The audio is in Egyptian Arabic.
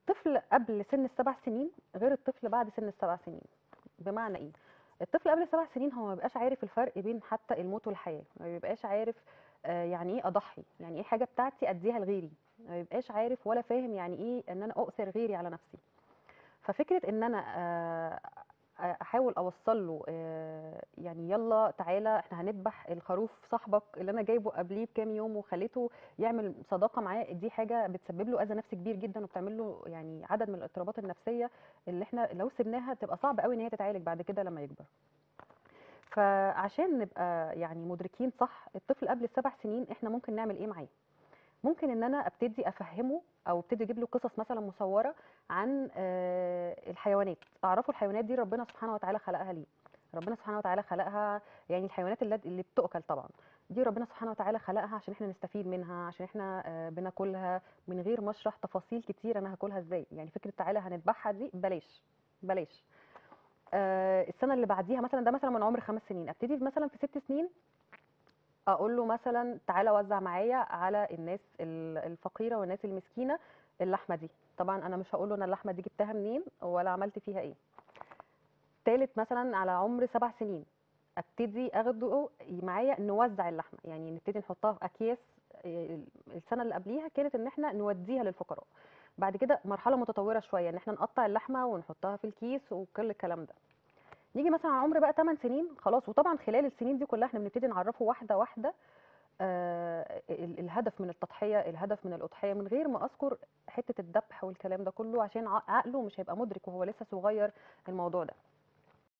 الطفل قبل سن السبع سنين غير الطفل بعد سن السبع سنين بمعنى ايه الطفل قبل السبع سنين هو ما بيبقاش عارف الفرق بين حتى الموت والحياه ما بيبقاش عارف آه، يعني ايه اضحي يعني ايه حاجه بتاعتي اديها لغيري ما بيبقاش عارف ولا فاهم يعني ايه ان انا اؤثر غيري على نفسي ففكره ان انا آه، آه، احاول اوصل له آه، يعني يلا تعالى احنا هنذبح الخروف صاحبك اللي انا جايبه قبليه بكام يوم وخليته يعمل صداقه معاه دي حاجه بتسبب له اذى نفسي كبير جدا وبتعمل له يعني عدد من الاضطرابات النفسيه اللي احنا لو سبناها تبقى صعب قوي ان هي تتعالج بعد كده لما يكبر فعشان نبقى يعني مدركين صح الطفل قبل السبع سنين احنا ممكن نعمل ايه معاه ممكن ان انا ابتدي افهمه او ابتدي اجيب له قصص مثلا مصوره عن آه، الحيوانات اعرفوا الحيوانات دي ربنا سبحانه وتعالى خلقها ليه ربنا سبحانه وتعالى خلقها يعني الحيوانات اللي, اللي بتؤكل طبعا دي ربنا سبحانه وتعالى خلقها عشان احنا نستفيد منها عشان احنا آه، بناكلها من غير ما اشرح تفاصيل كتير انا هاكلها ازاي يعني فكره تعالى هنذبحها دي بلاش بلاش آه، السنه اللي بعديها مثلا ده مثلا من عمر خمس سنين ابتدي مثلا في ست سنين اقول له مثلا تعالى وزع معايا على الناس ال- الفقيره والناس المسكينه اللحمه دي طبعا انا مش هقول له انا اللحمه دي جبتها منين ولا عملت فيها ايه تالت مثلا على عمر سبع سنين ابتدي اخده معايا نوزع اللحمه يعني نبتدي نحطها في اكياس إيه، السنه اللي قبليها كانت ان احنا نوديها للفقراء بعد كده مرحله متطوره شويه ان احنا نقطع اللحمه ونحطها في الكيس وكل الكلام ده نيجي مثلا على عمر بقى 8 سنين خلاص وطبعا خلال السنين دي كلها احنا بنبتدي نعرفه واحده واحده آه ال- الهدف من التضحيه الهدف من الاضحيه من غير ما اذكر حته الذبح والكلام ده كله عشان ع- عقله مش هيبقى مدرك وهو لسه صغير الموضوع ده